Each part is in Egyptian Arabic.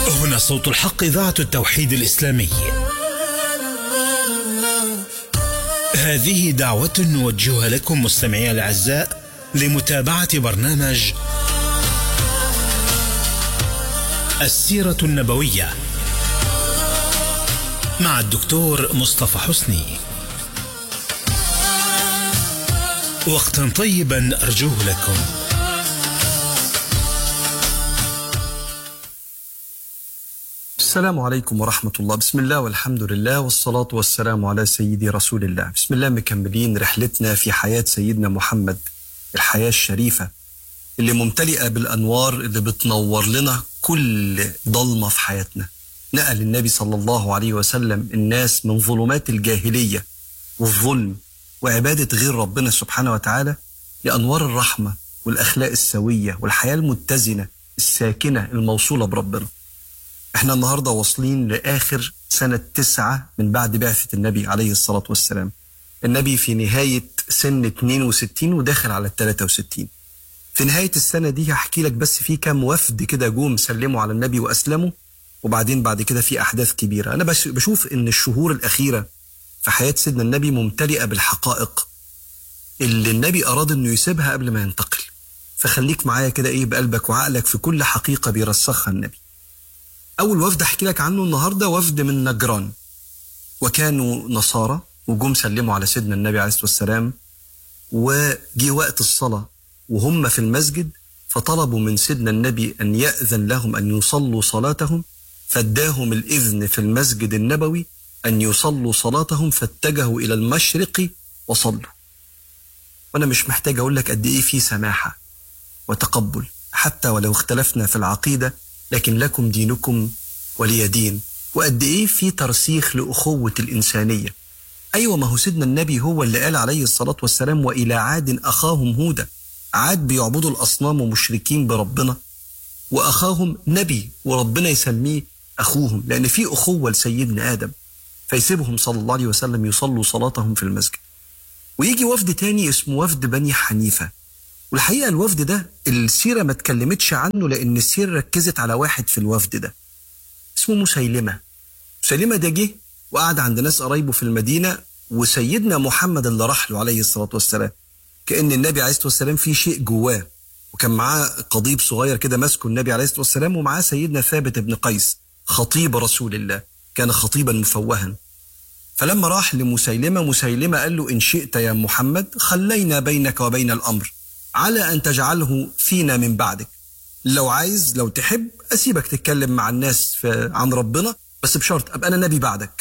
هنا صوت الحق إذاعة التوحيد الإسلامي هذه دعوة نوجهها لكم مستمعي الأعزاء لمتابعة برنامج السيرة النبوية مع الدكتور مصطفى حسني وقتا طيبا أرجوه لكم السلام عليكم ورحمة الله بسم الله والحمد لله والصلاة والسلام على سيدي رسول الله بسم الله مكملين رحلتنا في حياة سيدنا محمد الحياة الشريفة اللي ممتلئة بالأنوار اللي بتنور لنا كل ضلمة في حياتنا نقل النبي صلى الله عليه وسلم الناس من ظلمات الجاهلية والظلم وعبادة غير ربنا سبحانه وتعالى لأنوار الرحمة والأخلاق السوية والحياة المتزنة الساكنة الموصولة بربنا احنا النهارده واصلين لاخر سنه تسعه من بعد بعثه النبي عليه الصلاه والسلام. النبي في نهايه سن 62 وداخل على ال 63. في نهايه السنه دي هحكي لك بس في كام وفد كده جم سلموا على النبي واسلموا وبعدين بعد كده في احداث كبيره. انا بس بشوف ان الشهور الاخيره في حياه سيدنا النبي ممتلئه بالحقائق اللي النبي اراد انه يسيبها قبل ما ينتقل. فخليك معايا كده ايه بقلبك وعقلك في كل حقيقه بيرسخها النبي. أول وفد أحكي لك عنه النهاردة وفد من نجران وكانوا نصارى وجم سلموا على سيدنا النبي عليه الصلاة والسلام وجي وقت الصلاة وهم في المسجد فطلبوا من سيدنا النبي أن يأذن لهم أن يصلوا صلاتهم فاداهم الإذن في المسجد النبوي أن يصلوا صلاتهم فاتجهوا إلى المشرق وصلوا وأنا مش محتاج أقول لك قد إيه في سماحة وتقبل حتى ولو اختلفنا في العقيده لكن لكم دينكم ولي دين وقد ايه في ترسيخ لاخوه الانسانيه ايوه ما هو سيدنا النبي هو اللي قال عليه الصلاه والسلام والى عاد اخاهم هودا عاد بيعبدوا الاصنام ومشركين بربنا واخاهم نبي وربنا يسميه اخوهم لان في اخوه لسيدنا ادم فيسيبهم صلى الله عليه وسلم يصلوا صلاتهم في المسجد ويجي وفد تاني اسمه وفد بني حنيفه والحقيقه الوفد ده السيره ما اتكلمتش عنه لان السيره ركزت على واحد في الوفد ده اسمه مسيلمه مسيلمه ده جه وقعد عند ناس قرايبه في المدينه وسيدنا محمد اللي راح له عليه الصلاه والسلام كان النبي عليه الصلاه والسلام في شيء جواه وكان معاه قضيب صغير كده ماسكه النبي عليه الصلاه والسلام ومعاه سيدنا ثابت بن قيس خطيب رسول الله كان خطيبا مفوها فلما راح لمسيلمه مسيلمه قال له ان شئت يا محمد خلينا بينك وبين الامر على أن تجعله فينا من بعدك لو عايز لو تحب أسيبك تتكلم مع الناس في عن ربنا بس بشرط أبقى أنا نبي بعدك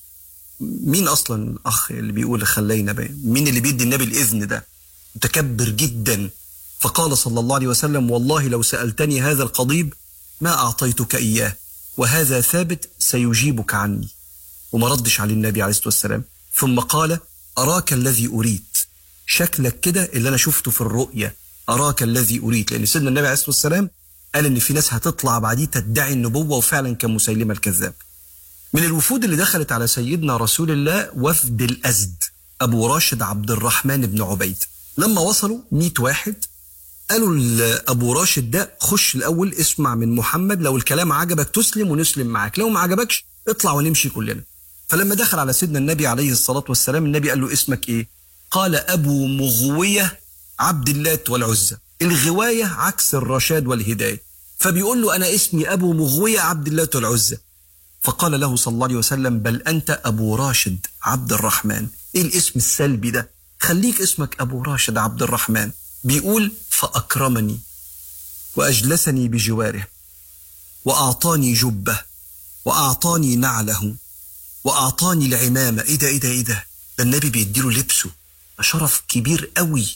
مين أصلا الأخ اللي بيقول خلينا بين مين اللي بيدي النبي الإذن ده متكبر جدا فقال صلى الله عليه وسلم والله لو سألتني هذا القضيب ما أعطيتك إياه وهذا ثابت سيجيبك عني وما ردش عليه النبي عليه الصلاة والسلام ثم قال أراك الذي أريد شكلك كده اللي انا شفته في الرؤيه اراك الذي اريد لان سيدنا النبي عليه الصلاه والسلام قال ان في ناس هتطلع بعديه تدعي النبوه وفعلا كان مسيلمه الكذاب. من الوفود اللي دخلت على سيدنا رسول الله وفد الازد ابو راشد عبد الرحمن بن عبيد. لما وصلوا 100 واحد قالوا لابو راشد ده خش الاول اسمع من محمد لو الكلام عجبك تسلم ونسلم معاك لو ما عجبكش اطلع ونمشي كلنا. فلما دخل على سيدنا النبي عليه الصلاه والسلام النبي قال له اسمك ايه؟ قال أبو مغوية عبد اللات والعزة الغواية عكس الرشاد والهداية فبيقول له أنا اسمي أبو مغوية عبد اللات والعزة فقال له صلى الله عليه وسلم بل أنت أبو راشد عبد الرحمن إيه الاسم السلبي ده خليك اسمك أبو راشد عبد الرحمن بيقول فأكرمني وأجلسني بجواره وأعطاني جبة وأعطاني نعله وأعطاني العمامة إيه ده إيه ده إيه ده ده النبي بيديله لبسه شرف كبير قوي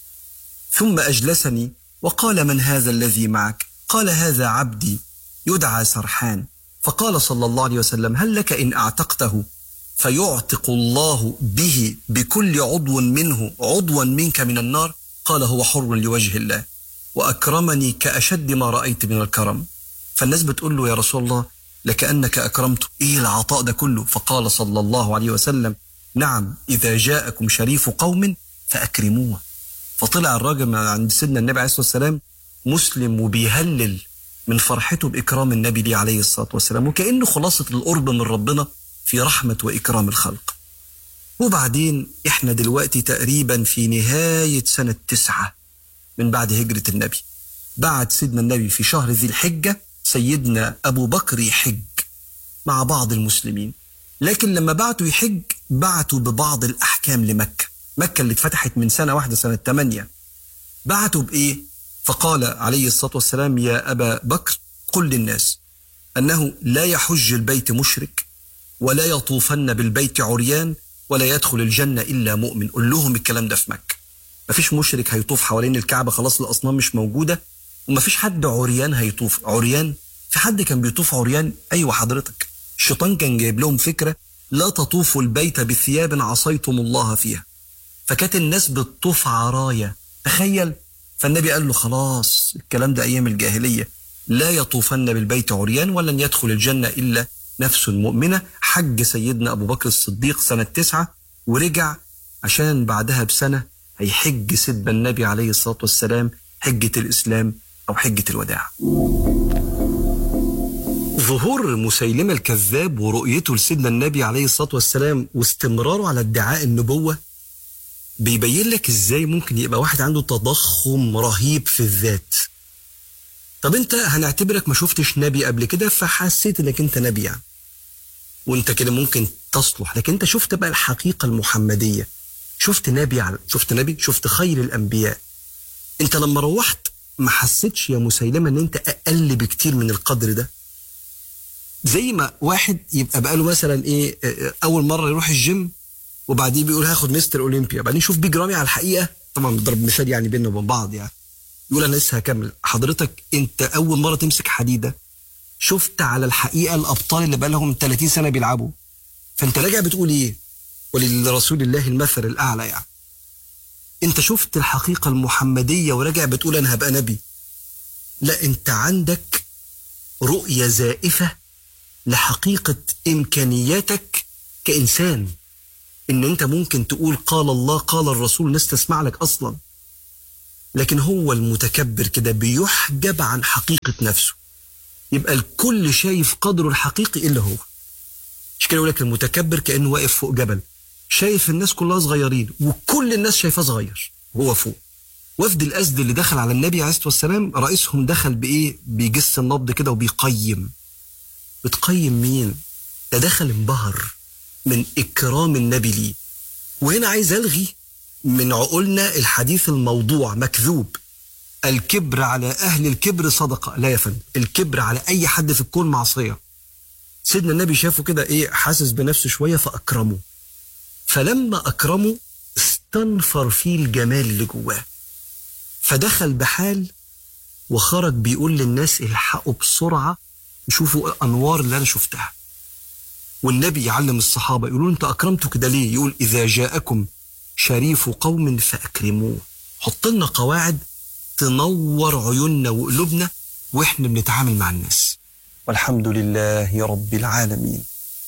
ثم أجلسني وقال من هذا الذي معك قال هذا عبدي يدعى سرحان فقال صلى الله عليه وسلم هل لك إن أعتقته فيعتق الله به بكل عضو منه عضوا منك من النار قال هو حر لوجه الله وأكرمني كأشد ما رأيت من الكرم فالناس بتقول له يا رسول الله لكأنك أكرمته إيه العطاء ده كله فقال صلى الله عليه وسلم نعم إذا جاءكم شريف قوم فأكرموه فطلع الراجل من عند سيدنا النبي عليه الصلاة والسلام مسلم وبيهلل من فرحته بإكرام النبي ليه عليه الصلاة والسلام وكأنه خلاصة القرب من ربنا في رحمة وإكرام الخلق وبعدين إحنا دلوقتي تقريبا في نهاية سنة تسعة من بعد هجرة النبي بعد سيدنا النبي في شهر ذي الحجة سيدنا أبو بكر يحج مع بعض المسلمين لكن لما بعتوا يحج بعتوا ببعض الأحكام لمكة مكة اللي اتفتحت من سنة واحدة سنة 8 بعتوا بإيه؟ فقال عليه الصلاة والسلام يا أبا بكر قل للناس أنه لا يحج البيت مشرك ولا يطوفن بالبيت عريان ولا يدخل الجنة إلا مؤمن قل لهم الكلام ده في مكة مفيش مشرك هيطوف حوالين الكعبة خلاص الأصنام مش موجودة ومفيش حد عريان هيطوف عريان في حد كان بيطوف عريان أيوة حضرتك الشيطان كان جايب لهم فكرة لا تطوفوا البيت بثياب عصيتم الله فيها فكانت الناس بتطوف عرايا تخيل فالنبي قال له خلاص الكلام ده أيام الجاهلية لا يطوفن بالبيت عريان ولن يدخل الجنة إلا نفس مؤمنة حج سيدنا أبو بكر الصديق سنة تسعة ورجع عشان بعدها بسنة هيحج سيدنا النبي عليه الصلاة والسلام حجة الإسلام أو حجة الوداع ظهور مسيلمة الكذاب ورؤيته لسيدنا النبي عليه الصلاة والسلام واستمراره على ادعاء النبوة بيبين لك ازاي ممكن يبقى واحد عنده تضخم رهيب في الذات طب انت هنعتبرك ما شفتش نبي قبل كده فحسيت انك انت نبي يعني وانت كده ممكن تصلح لكن انت شفت بقى الحقيقة المحمدية شفت نبي على شفت نبي شفت خير الانبياء انت لما روحت ما حسيتش يا مسيلمة ان انت اقل بكتير من القدر ده زي ما واحد يبقى بقاله مثلا ايه اول مره يروح الجيم وبعدين بيقول هاخد مستر اولمبيا بعدين يشوف بيج رامي على الحقيقه طبعا بضرب مثال يعني بيننا وبين بعض يعني يقول انا لسه هكمل حضرتك انت اول مره تمسك حديده شفت على الحقيقه الابطال اللي بقى لهم 30 سنه بيلعبوا فانت راجع بتقول ايه ولرسول الله المثل الاعلى يعني انت شفت الحقيقه المحمديه وراجع بتقول انا هبقى نبي لا انت عندك رؤيه زائفه لحقيقة إمكانياتك كإنسان إن أنت ممكن تقول قال الله قال الرسول الناس تسمع لك أصلا لكن هو المتكبر كده بيحجب عن حقيقة نفسه يبقى الكل شايف قدره الحقيقي إلا هو مش كده يقول لك المتكبر كأنه واقف فوق جبل شايف الناس كلها صغيرين وكل الناس شايفاه صغير وهو فوق وفد الأسد اللي دخل على النبي عليه الصلاة والسلام رئيسهم دخل بإيه بيجس النبض كده وبيقيم بتقيم مين ده دخل انبهر من إكرام النبي ليه وهنا عايز ألغي من عقولنا الحديث الموضوع مكذوب الكبر على أهل الكبر صدقة لا يا فندم الكبر على أي حد في الكون معصية سيدنا النبي شافه كده إيه حاسس بنفسه شوية فأكرمه فلما أكرمه استنفر فيه الجمال اللي جواه فدخل بحال وخرج بيقول للناس الحقوا بسرعة يشوفوا الأنوار اللي أنا شفتها والنبي يعلم الصحابة يقولون أنت أكرمته كده ليه يقول إذا جاءكم شريف قوم فأكرموه حط لنا قواعد تنور عيوننا وقلوبنا وإحنا بنتعامل مع الناس والحمد لله رب العالمين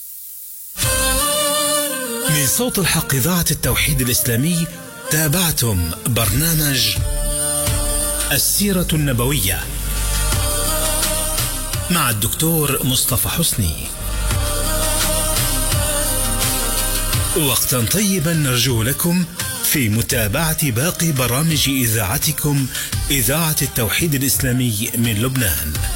من صوت الحق إذاعة التوحيد الإسلامي تابعتم برنامج السيرة النبوية مع الدكتور مصطفى حسني وقتا طيبا نرجو لكم في متابعة باقي برامج إذاعتكم إذاعة التوحيد الإسلامي من لبنان